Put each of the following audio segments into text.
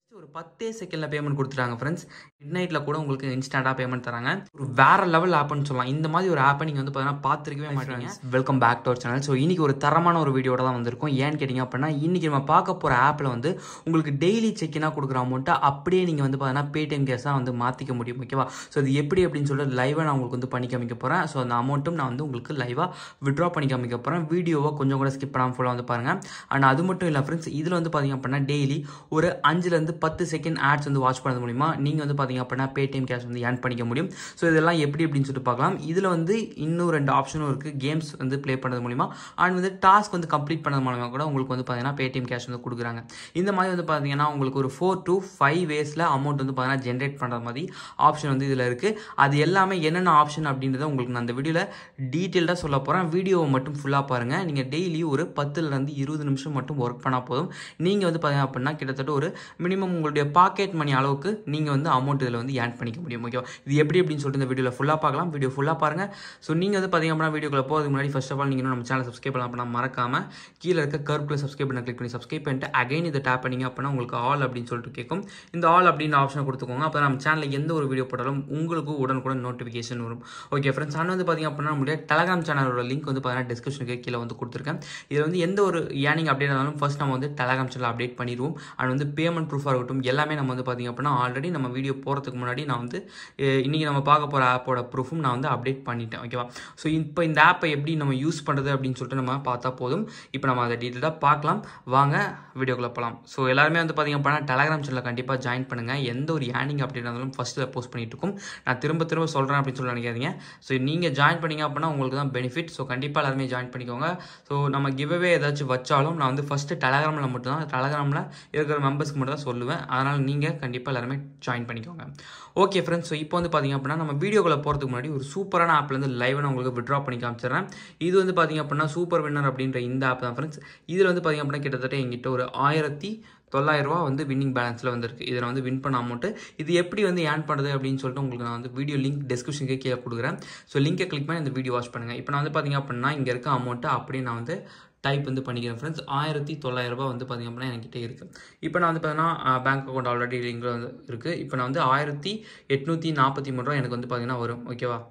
ஒரு பத்தே செகண்டில் பேமெண்ட் கொடுத்துட்டாங்க ஃப்ரெண்ட்ஸ் மிட் நைட்டில் கூட உங்களுக்கு இன்ஸ்டண்ட்டாக பேமெண்ட் தராங்க ஒரு வேற லெவல் ஆப்னு சொல்லலாம் இந்த மாதிரி ஒரு ஆப்பை நீங்கள் வந்து பார்த்தீங்கன்னா பார்த்துருக்கவே மாட்டீங்க welcome back to our channel so இன்னைக்கு ஒரு தரமான ஒரு வீடியோட தான் வந்திருக்கும் ஏன்னு கேட்டிங்க அப்படின்னா இன்னைக்கு நம்ம பார்க்க போகிற ஆப்பில் வந்து உங்களுக்கு டெய்லி செக்கினாக கொடுக்குற அமௌண்ட்டை அப்படியே நீங்கள் வந்து பார்த்தீங்கன்னா பேடிஎம் கேஸாக வந்து மாற்றிக்க முடியும் ஓகேவா ஸோ அது எப்படி அப்படின்னு சொல்லிட்டு லைவாக நான் உங்களுக்கு வந்து பண்ணி காமிக்க போகிறேன் ஸோ அந்த அமௌண்ட்டும் நான் வந்து உங்களுக்கு லைவாக விட்ரா பண்ணி காமிக்க போகிறேன் வீடியோவை கொஞ்சம் கூட ஸ்கிப் பண்ணாமல் ஃபுல்லாக வந்து பாருங்கள் அண்ட் அது மட்டும் இல்லை ஃப்ரெண்ட்ஸ் இதில் வந்து பார்த்தீங்க அப்படின்னா டெய்லி ஒரு அஞ்சுலேருந்து பத்து செகண்ட் ஆட்ஸ் வந்து வாட்ச் பண்ணது மூலிமா நீங்கள் வந்து பார்த்தீங்க அப்படின்னா பேடிஎம் கேஷ் வந்து ஏர்ன் பண்ணிக்க முடியும் ஸோ இதெல்லாம் எப்படி அப்படின்னு சொல்லிட்டு பார்க்கலாம் இதில் வந்து இன்னும் ரெண்டு ஆப்ஷனும் இருக்குது கேம்ஸ் வந்து ப்ளே பண்ணது மூலிமா அண்ட் வந்து டாஸ்க் வந்து கம்ப்ளீட் பண்ணது மூலமா கூட உங்களுக்கு வந்து பார்த்தீங்கன்னா பேடிஎம் கேஷ் வந்து கொடுக்குறாங்க இந்த மாதிரி வந்து பார்த்தீங்கன்னா உங்களுக்கு ஒரு ஃபோர் டு ஃபைவ் வேஸில் அமௌண்ட் வந்து பார்த்தீங்கன்னா ஜென்ரேட் பண்ணுற மாதிரி ஆப்ஷன் வந்து இதில் இருக்குது அது எல்லாமே என்னென்ன ஆப்ஷன் அப்படின்றத உங்களுக்கு நான் அந்த வீடியோவில் டீட்டெயில்டாக சொல்ல போகிறேன் வீடியோவை மட்டும் ஃபுல்லாக பாருங்கள் நீங்கள் டெய்லி ஒரு பத்துலேருந்து இருபது நிமிஷம் மட்டும் ஒர்க் பண்ணால் போதும் நீங்கள் வந்து பார்த்தீங்க அப்படின்னா கிட்டத்தட்ட ஒரு மினிமம் உங்களுடைய பாக்கெட் மணி அளவுக்கு நீங்கள் வந்து அமௌண்ட் இதில் வந்து ஏர்ன் பண்ணிக்க முடியும் ஓகேவா இது எப்படி அப்படின்னு சொல்லிட்டு இந்த வீடியோவில் ஃபுல்லாக பார்க்கலாம் வீடியோ ஃபுல்லாக பாருங்கள் ஸோ நீங்கள் வந்து பார்த்தீங்க அப்படின்னா வீடியோக்குள்ள போகிறதுக்கு முன்னாடி ஃபர்ஸ்ட் ஆஃப் ஆல் நீங்கள் இன்னும் நம்ம சேனல் சப்ஸ்கிரைப் பண்ணலாம் அப்படின்னா மறக்காம கீழே இருக்க கருப்பில் சப்ஸ்கிரைப் பண்ண கிளிக் பண்ணி சப்ஸ்கிரைப் பண்ணிட்டு அகைன் இதை டேப் பண்ணிங்க அப்படின்னா உங்களுக்கு ஆல் அப்படின்னு சொல்லிட்டு கேட்கும் இந்த ஆல் அப்படின்னு ஆப்ஷனை கொடுத்துக்கோங்க அப்போ நம்ம சேனலில் எந்த ஒரு வீடியோ போட்டாலும் உங்களுக்கு உடனுக்குடன் நோட்டிஃபிகேஷன் வரும் ஓகே ஃப்ரெண்ட்ஸ் ஆனால் வந்து பார்த்தீங்க அப்படின்னா நம்மளுடைய டெலகிராம் சேனலோட லிங்க் வந்து பார்த்தீங்கன்னா டிஸ்கிரிப்ஷனுக்கு கீழே வந்து கொடுத்துருக்கேன் இதில் வந்து எந்த ஒரு ஏர்னிங் அப்டேட் ஆனாலும் ஃபர்ஸ்ட் நம்ம வந்து டெலகிராம் சேனல் அப்டேட் பண்ணிடுவோம் அண்ட் வந்து பேமெண்ட் ப்ரூஃபாக இருக்கட்டும் எல்லாமே நம்ம வந்து பார்த்தீங்க அப்படின்னா ஆல்ரெடி நம்ம வீடியோ போகிறதுக்கு முன்னாடி நான் வந்து அஹ், இன்னைக்கு நம்ம பார்க்க போகிற ஆப்போட ப்ரூஃபும் நான் வந்து அப்டேட் பண்ணிட்டேன் ஓகேவா ஸோ இப்போ இந்த ஆப்பை எப்படி நம்ம யூஸ் பண்ணுறது அப்படின்னு சொல்லிட்டு நம்ம பார்த்தா போதும் இப்போ நம்ம அதை டீட்டெயிலாக பார்க்கலாம் வாங்க வீடியோக்குள்ளே போகலாம் ஸோ எல்லாருமே வந்து பார்த்தீங்க அப்படின்னா டெலகிராம் சேனலில் கண்டிப்பாக ஜாயின் பண்ணுங்கள் எந்த ஒரு ஏர்னிங் அப்டேட் இருந்தாலும் ஃபஸ்ட்டில் போஸ்ட் பண்ணிட்டு இருக்கும் நான் திரும்ப திரும்ப சொல்கிறேன் அப்படின்னு சொல்லி நினைக்காதீங்க ஸோ நீங்கள் ஜாயின் பண்ணீங்க அப்படின்னா உங்களுக்கு தான் பெனிஃபிட் ஸோ கண்டிப்பாக எல்லாருமே ஜாயின் பண்ணிக்கோங்க ஸோ நம்ம கிவ்அவே ஏதாச்சும் வச்சாலும் நான் வந்து ஃபஸ்ட்டு டெலகிராமில் மட்டும் தான் டெலகிராமில் இருக்கிற மெம்பர்ஸ்க்கு மட்டும் தான் சொல்லுவேன் அதனால் நீங்கள் கண்டிப்பாக எல்லாருமே ஜாயின் பண்ணிக்கோங்க ஓகே ஃப்ரெண்ட்ஸ் ஸோ இப்போ வந்து பார்த்தீங்க அப்படின்னா நம்ம வீடியோக்குள்ளே போகிறதுக்கு முன்னாடி ஒரு சூப்பரான ஆப்லேருந்து லைவாக நான் உங்களுக்கு விட்ரா பண்ணி காமிச்சிடுறேன் இது வந்து பார்த்தீங்க அப்படின்னா சூப்பர் வின்னர் அப்படின்ற இந்த ஆப் தான் ஃப்ரெண்ட்ஸ் இதில் வந்து பார்த்தீங்க அப்படின்னா கிட்டத்தட்ட எங்கிட்ட ஒரு ஆயிரத்தி தொள்ளாயிரரூவா வந்து வின்னிங் பேலன்ஸில் வந்திருக்கு இதில் வந்து வின் பண்ண அமௌண்ட்டு இது எப்படி வந்து ஏர்ன் பண்ணுறது அப்படின்னு சொல்லிட்டு உங்களுக்கு நான் வந்து வீடியோ லிங்க் டிஸ்கிரிப்ஷனுக்கு கீழே கொடுக்குறேன் ஸோ லிங்கை கிளிக் பண்ணி இந்த வீடியோ வாட்ச் பண்ணுங்கள் இப்போ நான் வந்து பார்த்தீங்க அப்படின்னா இங்கே இருக்க அமௌண்ட்டை அப்படியே நான் வந்து டைப் வந்து பண்ணிக்கிறேன் ஃப்ரெண்ட்ஸ் ஆயிரத்தி தொள்ளாயிரரூபா வந்து பார்த்திங்க அப்படின்னா என்கிட்ட இருக்குது இப்போ நான் வந்து பார்த்தீங்கன்னா பேங்க் அக்கௌண்ட் ஆல்ரெடி லிங்கில் வந்து இருக்குது இப்போ நான் வந்து ஆயிரத்தி எட்நூற்றி நாற்பத்தி மூணு ரூபா எனக்கு வந்து பார்த்தீங்கன்னா வரும் ஓகேவா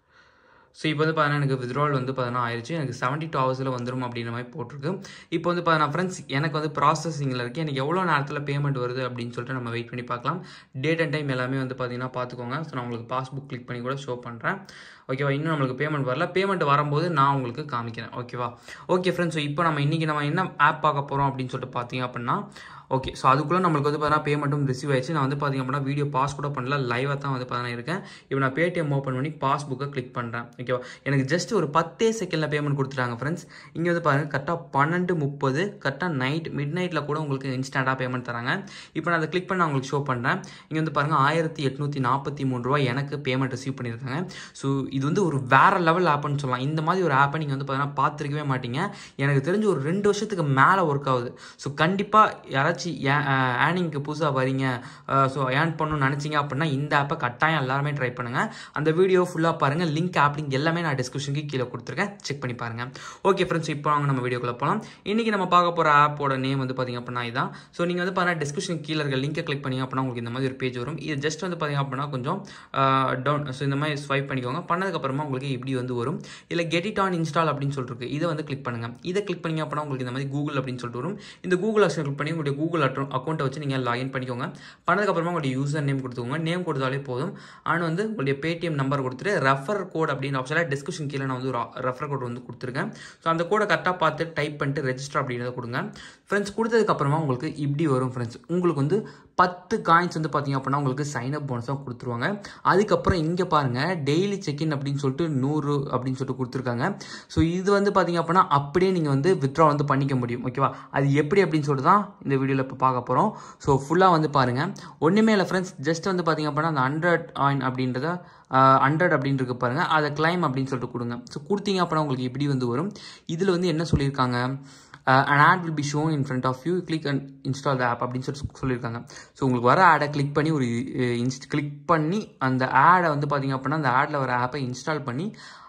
ஸோ இப்போ வந்து பார்த்தீங்கன்னா எனக்கு வித்ட்ரால் வந்து பார்த்தீங்கன்னா ஆயிடுச்சு எனக்கு செவன்ட்டி டூ ஹவர்ஸில் வந்துடும் அப்படின்ற மாதிரி போட்டிருக்கு இப்போ வந்து பார்த்தீங்கன்னா ஃப்ரெண்ட்ஸ் எனக்கு வந்து ப்ராசஸிங்கில் இருக்குது எனக்கு எவ்வளோ நேரத்தில் பேமெண்ட் வருது அப்படின்னு சொல்லிட்டு நம்ம வெயிட் பண்ணி பார்க்கலாம் டேட் அண்ட் டைம் எல்லாமே வந்து பார்த்தீங்கன்னா பார்த்துக்கோங்க ஸோ நான் உங்களுக்கு பாஸ்புக் கிளிக் பண்ணி கூட ஷோ பண்ணுறேன் ஓகேவா இன்னும் நம்மளுக்கு பேமெண்ட் வரல பேமெண்ட் வரும்போது நான் உங்களுக்கு காமிக்கிறேன் ஓகேவா ஓகே ஃப்ரெண்ட்ஸ் ஸோ இப்போ நம்ம இன்றைக்கி நம்ம என்ன ஆப் பார்க்க போகிறோம் அப்படின்னு சொல்லிட்டு பார்த்தீங்க அப்படின்னா ஓகே ஸோ அதுக்குள்ளே நம்மளுக்கு வந்து பார்த்தீங்கன்னா பேமெண்ட்டும் ரிசீவ் ஆயிடுச்சு நான் வந்து பார்த்தீங்க அப்படின்னா வீடியோ பாஸ் கூட பண்ணல லைவாக தான் வந்து பார்த்தீங்கன்னா இருக்கேன் இப்போ நான் பேடிஎம் ஓப்பன் பண்ணி பாஸ்புக்கை கிளிக் பண்ணுறேன் ஓகேவா எனக்கு ஜஸ்ட் ஒரு பத்தே செகண்டில் பேமெண்ட் கொடுத்துட்டாங்க ஃப்ரெண்ட்ஸ் இங்கே வந்து பாருங்கள் கரெக்டாக பன்னெண்டு முப்பது கரெக்டாக நைட் மிட் நைட்டில் கூட உங்களுக்கு இன்ஸ்டண்ட்டாக பேமெண்ட் தராங்க இப்போ நான் அதை கிளிக் பண்ணி நான் உங்களுக்கு ஷோ பண்ணுறேன் இங்கே வந்து பாருங்கள் ஆயிரத்தி எட்நூற்றி நாற்பத்தி மூணு ரூபா எனக்கு பேமெண்ட் ரிசீவ் பண்ணியிருக்காங்க ஸோ இது வந்து ஒரு வேற லெவல் ஆப்னு சொல்லலாம் இந்த மாதிரி ஒரு ஆப்பை நீங்கள் வந்து பார்த்தீங்கன்னா பார்த்துருக்கவே மாட்டீங்க எனக்கு தெரிஞ்சு ஒரு ரெண்டு வருஷத்துக்கு மேலே ஒர்க் ஆகுது ஸோ கண்டிப்பாக யாராச்சும் ஏர்னிங்க்கு புதுசாக வரீங்க ஸோ ஏர்ன் பண்ணணும்னு நினச்சிங்க அப்படின்னா இந்த ஆப்பை கட்டாயம் எல்லாருமே ட்ரை பண்ணுங்கள் அந்த வீடியோ ஃபுல்லாக பாருங்கள் லிங்க் ஆப் லிங்க் எல்லாமே நான் டிஸ்கிரிப்ஷனுக்கு கீழே கொடுத்துருக்கேன் செக் பண்ணி பாருங்கள் ஓகே ஃப்ரெண்ட்ஸ் இப்போ வாங்க நம்ம வீடியோக்குள்ளே போகலாம் இன்றைக்கி நம்ம பார்க்க போகிற ஆப்போட நேம் வந்து பார்த்திங்க அப்படின்னா இதான் ஸோ நீங்கள் வந்து பார்த்தீங்கன்னா டிஸ்கிரிப்ஷன் கீழே இருக்க லிங்கை கிளிக் பண்ணி அப்படின்னா உங்களுக்கு இந்த மாதிரி ஒரு பேஜ் வரும் இது ஜஸ்ட் வந்து பார்த்திங்க அப்படின்னா கொஞ்சம் டவுன் ஸோ இந்த மாதிரி ஸ்வைப் பண்ணிக்கோங்க பண்ணதுக்கப்புறமா உங்களுக்கு இப்படி வந்து வரும் இல்லை கெட் இட் ஆன் இன்ஸ்டால் அப்படின்னு சொல்லிட்டு இதை வந்து கிளிக் பண்ணுங்கள் இதை கிளிக் பண்ணிங்க அப்படின்னா உங்களுக்கு இந்த மாதிரி கூகுள் அப்படின்னு சொல்லிட்டு வரும் இந்த கூகுள் ஆப்ஷன் கிளிக் பண்ணி உங்களுடைய கூகுள் அக்கௌண்ட்டை வச்சு நீங்கள் லாகின் பண்ணிக்கோங்க பண்ணதுக்கப்புறமா உங்களுடைய யூசர் நேம் கொடுத்துக்கோங்க நேம் கொடுத்தாலே போதும் ஆனால் வந்து உங்களுடைய பேடிஎம் நம்பர் கொடுத்துட்டு ரெஃபர் கோட் அப்படின்னு ஆப்ஷனில் டிஸ்கிரிப்ஷன் கீழே நான் வந்து ஒரு ரெஃபர் கோட் வந்து கொடுத்துருக்கேன் ஸோ அந்த கோடை கரெக்டாக பார்த்து டைப் பண்ணிட்டு ரெஜிஸ்டர் அப்படின்றத கொடுங்க ஃப்ரெண்ட்ஸ் கொடுத்ததுக்கப்புறமா உங்களுக்கு இப்படி வரும் ஃப்ரெண்ட்ஸ் உங்களுக்கு வந்து பத்து காயின்ஸ் வந்து பார்த்தீங்க அப்படின்னா உங்களுக்கு சைன் அப் போனஸாக கொடுத்துருவாங்க அதுக்கப்புறம் இங்கே பாருங்கள் டெய்லி செக்இன் அப்படின்னு சொல்லிட்டு நூறு அப்படின்னு சொல்லிட்டு கொடுத்துருக்காங்க ஸோ இது வந்து பார்த்தீங்க அப்படின்னா அப்படியே நீங்கள் வந்து வித்ட்ரா வந்து பண்ணிக்க முடியும் ஓகேவா அது எப்படி அப்படின்னு சொல்லிட்டு தான் இந்த வீடியோவில் இப்போ பார்க்க போகிறோம் ஸோ ஃபுல்லாக வந்து பாருங்கள் ஒன்றுமே இல்லை ஃப்ரெண்ட்ஸ் ஜஸ்ட் வந்து பார்த்தீங்க அப்படின்னா அந்த ஹண்ட்ரட் ஆயின் அப்படின்றத ஹண்ட்ரட் அப்படின்னு இருக்கு பாருங்கள் அதை கிளைம் அப்படின்னு சொல்லிட்டு கொடுங்க ஸோ கொடுத்தீங்க அப்படின்னா உங்களுக்கு இப்படி வந்து வரும் இதில் வந்து என்ன சொல்லியிருக்காங்க and ad will be shown in front of you click and install the app அப்படின்னு சொல்லி சொல்லியிருக்காங்க ஸோ உங்களுக்கு வர ஆடை கிளிக் பண்ணி ஒரு இன்ஸ்ட் கிளிக் பண்ணி அந்த ஆடை வந்து பார்த்தீங்க அப்படின்னா அந்த ஆடில் வர ஆப்பை இன்ஸ்டால் பண்ணி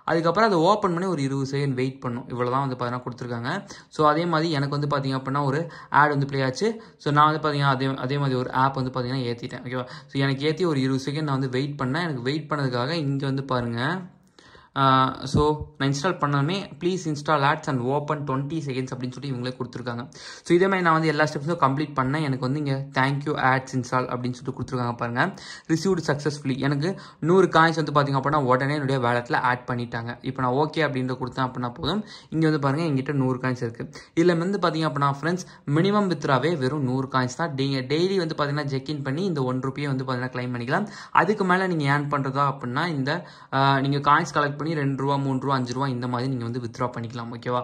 அதுக்கப்புறம் அதை ஓப்பன் பண்ணி ஒரு இருபது செகண்ட் வெயிட் பண்ணும் இவ்வளோ தான் வந்து பார்த்தீங்கன்னா கொடுத்துருக்காங்க ஸோ அதே மாதிரி எனக்கு வந்து பார்த்தீங்க அப்படின்னா ஒரு ஆட் வந்து ப்ளே ஆச்சு ஸோ நான் வந்து பார்த்தீங்கன்னா அதே அதே மாதிரி ஒரு ஆப் வந்து பார்த்தீங்கன்னா ஏற்றிட்டேன் ஓகேவா ஸோ எனக்கு ஏற்றி ஒரு இருபது செகண்ட் நான் வந்து வெயிட் பண்ணேன் எனக்கு வெயிட் பண்ணதுக்காக இங்கே வந்து பாருங்கள் ஸோ நான் இன்ஸ்டால் பண்ணதுமே please install ads and open twenty seconds அப்படின்னு சொல்லி இவங்களே கொடுத்துருக்காங்க ஸோ இதே மாதிரி நான் வந்து எல்லா ஸ்டெப்ஸும் கம்ப்ளீட் பண்ணேன் எனக்கு வந்து இங்கே தேங்க்யூ ஆட்ஸ் இன்ஸ்டால் அப்படின்னு சொல்லிட்டு கொடுத்துருக்காங்க பாருங்கள் ரிசீவ்டு சக்ஸஸ்ஃபுல்லி எனக்கு நூறு காயின்ஸ் வந்து பார்த்திங்க அப்படின்னா உடனே என்னுடைய வேலட்டில் ஆட் பண்ணிட்டாங்க இப்போ நான் ஓகே அப்படின்ற கொடுத்தேன் அப்படின்னா போதும் இங்கே வந்து பாருங்கள் எங்கிட்ட நூறு காயின்ஸ் இருக்குது இதில் வந்து பார்த்திங்க அப்படின்னா ஃப்ரெண்ட்ஸ் மினிமம் வித்ராவே வெறும் நூறு காயின்ஸ் தான் டெய் டெய்லி வந்து பார்த்தீங்கன்னா செக்இன் பண்ணி இந்த ஒன் ருப்பியை வந்து பார்த்தீங்கன்னா கிளைம் பண்ணிக்கலாம் அதுக்கு மேலே நீங்கள் ஏர்ன் பண்ணுறதா அப்படின்னா இந்த நீங்கள் காயின்ஸ் கலெக்ட் பண்ணி ரெண்டு ரூபா மூணு ரூபா அஞ்சு ரூபா இந்த மாதிரி நீங்கள் வந்து வித்ட்ரா பண்ணிக்கலாம் ஓகேவா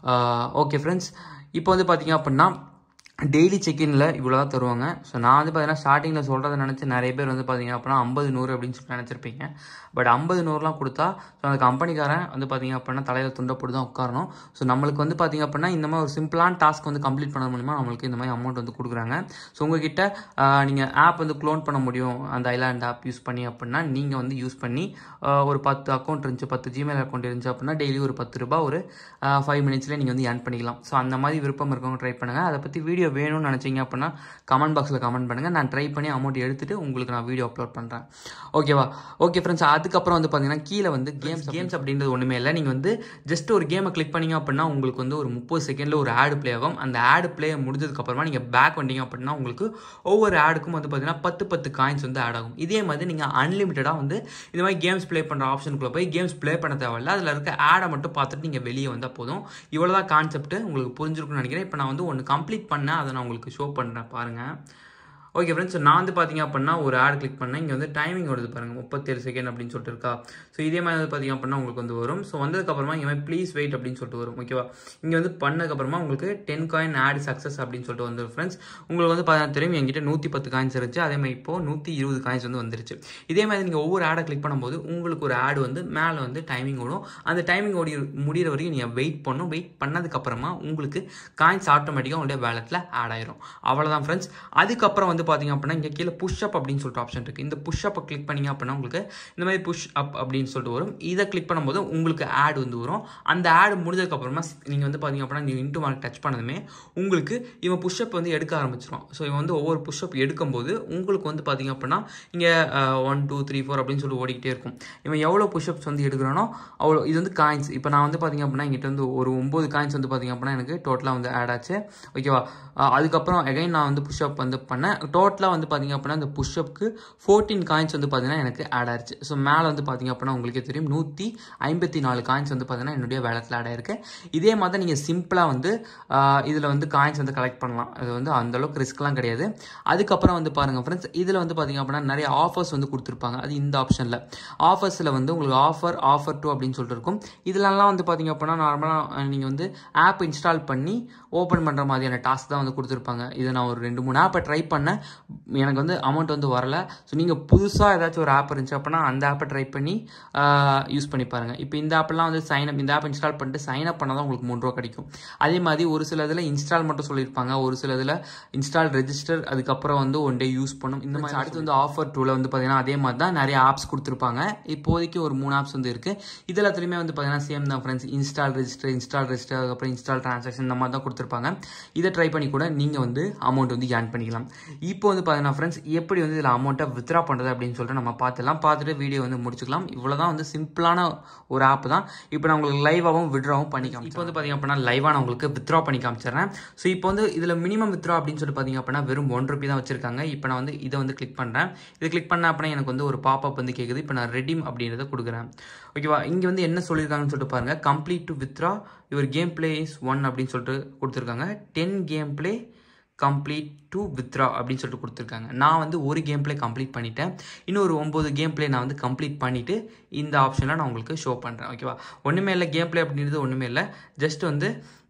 ஓகே ஃப்ரெண்ட்ஸ் இப்போ வந்து பார்த்தீங்க அப்படின்னா டெய்லி செக்இனில் இவ்வளோ தான் தருவாங்க ஸோ நான் வந்து பார்த்தீங்கன்னா ஸ்டார்டிங்கில் சொல்கிறத நினச்சி நிறைய பேர் வந்து பார்த்தீங்க அப்படின்னா ஐம்பது நூறு அப்படின்னு சொல்லி நினச்சிருப்பீங்க பட் ஐம்பது நூறுலாம் கொடுத்தா ஸோ அந்த கம்பெனிக்காரன் வந்து பார்த்தீங்க அப்படின்னா தலையில் துண்டை போட்டு தான் உட்காரணும் ஸோ நம்மளுக்கு வந்து பார்த்தீங்க அப்படின்னா இந்த மாதிரி ஒரு சிம்பிளான டாஸ்க் வந்து கம்ப்ளீட் பண்ண மூலிமா நம்மளுக்கு இந்த மாதிரி அமௌண்ட் வந்து கொடுக்குறாங்க ஸோ உங்ககிட்ட நீங்கள் ஆப் வந்து க்ளோன் பண்ண முடியும் அந்த ஐலாண்ட் ஆப் யூஸ் பண்ணி அப்படின்னா நீங்கள் வந்து யூஸ் பண்ணி ஒரு பத்து அக்கௌண்ட் இருந்துச்சு பத்து ஜிமெயில் அக்கௌண்ட் இருந்துச்சு அப்படின்னா டெய்லி ஒரு பத்து ரூபா ஒரு ஃபைவ் மினிட்ஸ்லேயே நீங்கள் வந்து ஏர்ன் பண்ணிக்கலாம் ஸோ அந்த மாதிரி விருப்பம் இருக்கவங்க ட்ரை பண்ணுங்கள் அதை பற்றி வீடியோ வேணும்னு நினச்சிங்க அப்படின்னா கமெண்ட் பாக்ஸில் கமெண்ட் பண்ணுங்கள் நான் ட்ரை பண்ணி அமௌண்ட் எடுத்துகிட்டு உங்களுக்கு நான் வீடியோ அப்லோட் பண்ணுறேன் ஓகேவா ஓகே ஃப்ரெண்ட்ஸ் அதுக்கப்புறம் வந்து பார்த்தீங்கன்னா கீழே வந்து கேம்ஸ் கேம்ஸ் அப்படின்றது ஒன்றுமே இல்லை நீங்கள் வந்து ஜஸ்ட் ஒரு கேமை கிளிக் பண்ணிங்க அப்படின்னா உங்களுக்கு வந்து ஒரு முப்பது செகண்டில் ஒரு ஆடு ப்ளே ஆகும் அந்த ஆடு ப்ளே முடிஞ்சதுக்கப்புறமா நீங்கள் பேக் வந்தீங்க அப்படின்னா உங்களுக்கு ஒவ்வொரு ஆடுக்கும் வந்து பார்த்தீங்கன்னா பத்து பத்து காயின்ஸ் வந்து ஆட் ஆகும் இதே மாதிரி நீங்கள் அன்லிமிட்டடாக வந்து இந்த மாதிரி கேம்ஸ் ப்ளே பண்ணுற ஆப்ஷனுக்குள்ளே போய் கேம்ஸ் ப்ளே பண்ண தேவையில்ல அதில் இருக்க ஆடை மட்டும் பார்த்துட்டு நீங்கள் வெளியே வந்தால் போதும் இவ்வளோ தான் கான்செப்ட் உங்களுக்கு புரிஞ்சிருக்குன்னு நினைக்கிறேன் இப்போ நான் வந்து ஒன்று கம்ப்ளீட் பண்ணேன் அதை நான் உங்களுக்கு ஷோ பண்ணுறேன் பாருங்கள் ஓகே ஃப்ரெண்ட்ஸ் நான் வந்து பார்த்தீங்க அப்படின்னா ஒரு ஆட் கிளிக் பண்ணேன் இங்கே வந்து டைமிங் வருது பாருங்கள் முப்பத்தேழு செகண்ட் அப்படின்னு சொல்லிட்டு இருக்கா ஸோ இதே மாதிரி வந்து பார்த்தீங்க அப்படின்னா உங்களுக்கு வந்து வரும் ஸோ வந்ததுக்கப்புறமா இங்கே மாதிரி ப்ளீஸ் வெயிட் அப்படின்னு சொல்லிட்டு வரும் ஓகேவா இங்கே வந்து பண்ணதுக்கப்புறமா உங்களுக்கு டென் காயின் ஆட் சக்ஸஸ் அப்படின்னு சொல்லிட்டு வந்துடும் ஃப்ரெண்ட்ஸ் உங்களுக்கு வந்து பார்த்தீங்கன்னா தெரியும் என்கிட்ட நூற்றி பத்து காயின்ஸ் இருந்துச்சு அதே மாதிரி இப்போ நூற்றி இருபது காயின்ஸ் வந்து வந்துருச்சு இதே மாதிரி நீங்கள் ஒவ்வொரு ஆடை கிளிக் பண்ணும்போது உங்களுக்கு ஒரு ஆடு வந்து மேலே வந்து டைமிங் ஓடும் அந்த டைமிங் ஓடி முடிகிற வரைக்கும் நீங்கள் வெயிட் பண்ணும் வெயிட் பண்ணதுக்கப்புறமா உங்களுக்கு காயின்ஸ் ஆட்டோமேட்டிக்காக உங்களுடைய வேலெட்டில் ஆட் ஆயிரும் அவ்வளோதான் ஃப்ரெண்ட்ஸ் அதுக்கப்புறம் வந்து பார்த்தீங்க அப்படின்னா இங்கே கீழே புஷ் அப் அப்படின்னு சொல்லிட்டு ஆப்ஷன் இருக்குது இந்த புஷ் அப்பை கிளிக் பண்ணிங்க அப்படின்னா உங்களுக்கு இந்த மாதிரி புஷ் அப் அப்படின்னு சொல்லிட்டு வரும் இதை கிளிக் பண்ணும்போது உங்களுக்கு ஆட் வந்து வரும் அந்த ஆட் முடிஞ்சதுக்கப்புறமா நீங்கள் வந்து பார்த்தீங்க அப்படின்னா நீங்கள் இன்ட்டு மார்க் டச் பண்ணதுமே உங்களுக்கு இவன் புஷ் அப் வந்து எடுக்க ஆரம்பிச்சிடும் ஸோ இவன் வந்து ஒவ்வொரு புஷ் அப் எடுக்கும்போது உங்களுக்கு வந்து பார்த்தீங்க அப்படின்னா இங்கே ஒன் டூ த்ரீ ஃபோர் அப்படின்னு சொல்லி ஓடிக்கிட்டே இருக்கும் இவன் எவ்வளோ புஷ்அப்ஸ் வந்து எடுக்கிறானோ அவ்வளோ இது வந்து காயின்ஸ் இப்போ நான் வந்து பார்த்தீங்க அப்படின்னா எங்கிட்ட வந்து ஒரு ஒம்பது காயின்ஸ் வந்து பார்த்தீங்க அப்படின்னா எனக்கு டோட்டலாக வந்து ஆட் ஆச்சு ஓகேவா அதுக்கப்புறம் எகைன் நான் வந்து புஷ்அப் வந்து பண்ணேன் டோட்டலாக வந்து பார்த்தீங்க அப்படின்னா இந்த புஷ்அப்க்கு ஃபோர்டீன் காயின்ஸ் வந்து பார்த்தீங்கன்னா எனக்கு ஆட் ஆயிடுச்சு ஸோ மேலே வந்து பார்த்தீங்க அப்படின்னா உங்களுக்கே தெரியும் நூற்றி ஐம்பத்தி நாலு காயின்ஸ் வந்து பார்த்தீங்கன்னா என்னுடைய வேலத்தில் ஆட் ஆயிருக்கு இதே மாதிரி நீங்கள் சிம்பிளாக வந்து இதில் வந்து காயின்ஸ் வந்து கலெக்ட் பண்ணலாம் அது வந்து அந்தளவுக்கு ரிஸ்க்லாம் கிடையாது அதுக்கப்புறம் வந்து பாருங்கள் ஃப்ரெண்ட்ஸ் இதில் வந்து பார்த்தீங்க அப்படின்னா நிறைய ஆஃபர்ஸ் வந்து கொடுத்துருப்பாங்க அது இந்த ஆப்ஷனில் ஆஃபர்ஸில் வந்து உங்களுக்கு ஆஃபர் ஆஃபர் டூ அப்படின்னு சொல்லிட்டு இருக்கும் இதுலலாம் வந்து பார்த்தீங்க அப்படின்னா நார்மலாக நீங்கள் வந்து ஆப் இன்ஸ்டால் பண்ணி ஓப்பன் பண்ணுற மாதிரியான டாஸ்க் தான் வந்து கொடுத்துருப்பாங்க இதை நான் ஒரு ரெண்டு மூணு ஆப்பை ட்ரை பண்ணேன் எனக்கு வந்து அமௌண்ட் வந்து வரல ஸோ நீங்கள் புதுசாக ஏதாச்சும் ஒரு ஆப் இருந்துச்சு அப்படின்னா அந்த ஆப்பை ட்ரை பண்ணி யூஸ் பண்ணி பாருங்கள் இப்போ இந்த ஆப்பெல்லாம் வந்து சைன் அப் இந்த ஆப் இன்ஸ்டால் பண்ணிட்டு சைன் அப் பண்ணால் தான் உங்களுக்கு மூணு ரூபா கிடைக்கும் அதே மாதிரி ஒரு சில இதில் இன்ஸ்டால் மட்டும் சொல்லியிருப்பாங்க ஒரு சில இதில் இன்ஸ்டால் ரெஜிஸ்டர் அதுக்கப்புறம் வந்து ஒன் டே யூஸ் பண்ணும் இந்த மாதிரி அடுத்து வந்து ஆஃபர் டூவில் வந்து பார்த்தீங்கன்னா அதே மாதிரி தான் நிறைய ஆப்ஸ் கொடுத்துருப்பாங்க இப்போதைக்கு ஒரு மூணு ஆப்ஸ் வந்து இருக்குது இதில் எல்லாத்துலேயுமே வந்து பார்த்தீங்கன்னா சேம் தான் friends install register install register அதுக்கப்புறம் இன்ஸ்டால் ட்ரான்சாக்ஷன் இந்த மாதிரி தான் கொடுத்துருப்பாங்க இதை ட்ரை பண்ணி கூட நீங்கள் வந்து அமௌண்ட் வந்து ஏர்ன் பண்ணிக்கலாம் இப்போ வந்து பார்த்தீங்கன்னா ஃப்ரெண்ட்ஸ் எப்படி வந்து இதில் அமௌண்ட்டை வித்ரா பண்ணுறது அப்படின்னு சொல்லிட்டு நம்ம பார்த்துலாம் பார்த்துட்டு வீடியோ வந்து முடிச்சுக்கலாம் இவ்வளோ தான் வந்து சிம்பிளான ஒரு ஆப் தான் இப்போ நான் உங்களுக்கு லைவாகவும் விட்ராவும் பண்ணி காமிச்சேன் இப்போ வந்து பார்த்தீங்க அப்படின்னா லைவாக நான் உங்களுக்கு வித்ரா பண்ணி காமிச்சிடுறேன் ஸோ இப்போ வந்து இதில் மினிமம் வித்ரா அப்படின்னு சொல்லிட்டு பார்த்தீங்க அப்படின்னா வெறும் ஒன் ருபி தான் வச்சிருக்காங்க இப்போ நான் வந்து இதை வந்து கிளிக் பண்ணுறேன் இது கிளிக் பண்ண அப்படின்னா எனக்கு வந்து ஒரு பாப்அப் வந்து கேட்குது இப்போ நான் ரெடீம் அப்படின்றத கொடுக்குறேன் ஓகேவா இங்கே வந்து என்ன சொல்லியிருக்காங்கன்னு சொல்லிட்டு பாருங்கள் complete to withdraw your game play is one அப்படின்னு சொல்லிட்டு கொடுத்துருக்காங்க ten game play complete to withdraw அப்படின்னு சொல்லிட்டு கொடுத்துருக்காங்க நான் வந்து ஒரு கேம் பிளே கம்ப்ளீட் பண்ணிட்டேன் இன்னொரு ஒம்பது கேம் பிளே நான் வந்து கம்ப்ளீட் பண்ணிவிட்டு இந்த ஆப்ஷனில் நான் உங்களுக்கு ஷோ பண்ணுறேன் ஓகேவா ஒன்றுமே இல்லை கேம் பிளே அப்படின்றது ஒன்றுமே இல்லை ஜஸ்ட் வந்து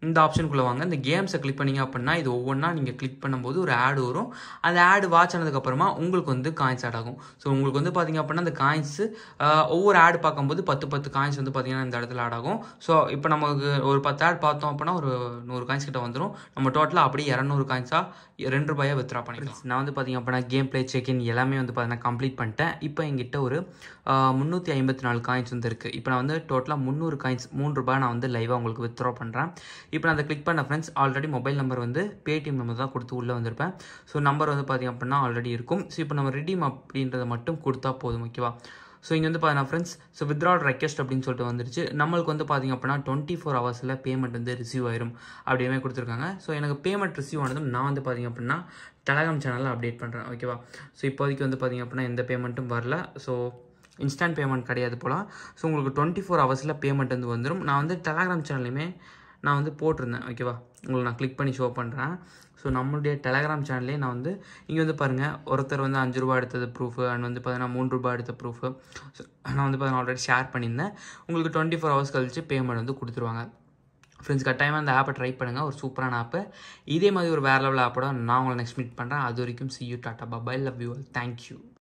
இந்த ஆப்ஷனுக்குள்ளே வாங்க இந்த கேம்ஸை கிளிக் பண்ணீங்க அப்படின்னா இது ஒவ்வொன்றா நீங்கள் கிளிக் பண்ணும்போது ஒரு ஆடு வரும் அந்த ஆடு வாட்ச் ஆனதுக்கப்புறமா உங்களுக்கு வந்து காயின்ஸ் ஆட் ஆகும் ஸோ உங்களுக்கு வந்து பார்த்தீங்க அப்படின்னா அந்த காயின்ஸ் ஒவ்வொரு ஆடு பார்க்கும்போது பத்து பத்து காயின்ஸ் வந்து பார்த்தீங்கன்னா இந்த இடத்துல ஆட் ஆகும் ஸோ இப்போ நமக்கு ஒரு பத்து ஆட் பார்த்தோம் அப்படின்னா ஒரு நூறு காயின்ஸ் கிட்ட வந்துடும் நம்ம டோட்டலாக அப்படியே இரநூறு காயின்ஸாக ரெண்டு ரூபாயாக வித்ரா பண்ணிக்கலாம் நான் வந்து பார்த்தீங்க அப்படின்னா கேம் ப்ளே செக்இன் எல்லாமே வந்து பார்த்தீங்கன்னா கம்ப்ளீட் பண்ணிட்டேன் இப்போ எங்கிட்ட ஒரு முந்நூற்றி ஐம்பத்தி நாலு காயின்ஸ் வந்து இருக்குது இப்போ நான் வந்து டோட்டலாக முந்நூறு காயின்ஸ் மூணு ரூபாய் நான் வந்து லைவாக உங்களுக்கு வித்ரா பண்ணுறேன் இப்போ நான் அதை கிளிக் பண்ண ஃப்ரெண்ட்ஸ் ஆல்ரெடி மொபைல் நம்பர் வந்து பேடிஎம் நம்பர் தான் கொடுத்து உள்ளே வந்திருப்பேன் ஸோ நம்பர் வந்து பார்த்திங்க அப்படின்னா ஆல்ரெடி இருக்கும் ஸோ இப்போ நம்ம ரெடீம் அப்படின்றத மட்டும் கொடுத்தா போதும் ஓகேவா ஸோ இங்கே வந்து பார்த்தீங்கன்னா ஃப்ரெண்ட்ஸ் ஸோ வித்ரால் ரெக்வஸ்ட் அப்படின்னு சொல்லிட்டு வந்துருச்சு நம்மளுக்கு வந்து பார்த்திங்க அப்படின்னா டுவெண்ட்டி ஃபோர் ஹவர்ஸில் பேமெண்ட் வந்து ரிசீவ் ஆயிரும் அப்படியே கொடுத்துருக்காங்க ஸோ எனக்கு பேமெண்ட் ரிசீவ் ஆனதும் நான் வந்து பார்த்திங்க அப்படின்னா டெலகிராம் சேனலில் அப்டேட் பண்ணுறேன் ஓகேவா ஸோ இப்போதைக்கு வந்து பார்த்திங்க அப்படின்னா எந்த பேமெண்ட்டும் வரல ஸோ இன்ஸ்டன்ட் பேமெண்ட் கிடையாது போல் ஸோ உங்களுக்கு டுவெண்ட்டி ஃபோர் ஹவர்ஸில் பேமெண்ட் வந்து வந்துடும் நான் வந்து டெலகிராம் சேனல்லையுமே நான் வந்து போட்டிருந்தேன் ஓகேவா உங்களுக்கு நான் கிளிக் பண்ணி ஷோ பண்ணுறேன் ஸோ நம்மளுடைய டெலகிராம் சேனல்லே நான் வந்து இங்கே வந்து பாருங்கள் ஒருத்தர் வந்து அஞ்சு ரூபா எடுத்தது ப்ரூஃபு அண்ட் வந்து பார்த்தீங்கன்னா மூணு ரூபா எடுத்த ப்ரூஃபு ஸோ நான் வந்து பார்த்தீங்கன்னா ஆல்ரெடி ஷேர் பண்ணியிருந்தேன் உங்களுக்கு டுவெண்ட்டி ஃபோர் ஹவர்ஸ் கழிச்சு பேமெண்ட் வந்து கொடுத்துருவாங்க ஃப்ரெண்ட்ஸ் கட்டாயமாக அந்த ஆப்பை ட்ரை பண்ணுங்கள் ஒரு சூப்பரான ஆப்பு இதே மாதிரி ஒரு வேறு லெவல் ஆப்போட நான் உங்களை நெக்ஸ்ட் மீட் பண்ணுறேன் அது வரைக்கும் see you tata bye bye love you all thank you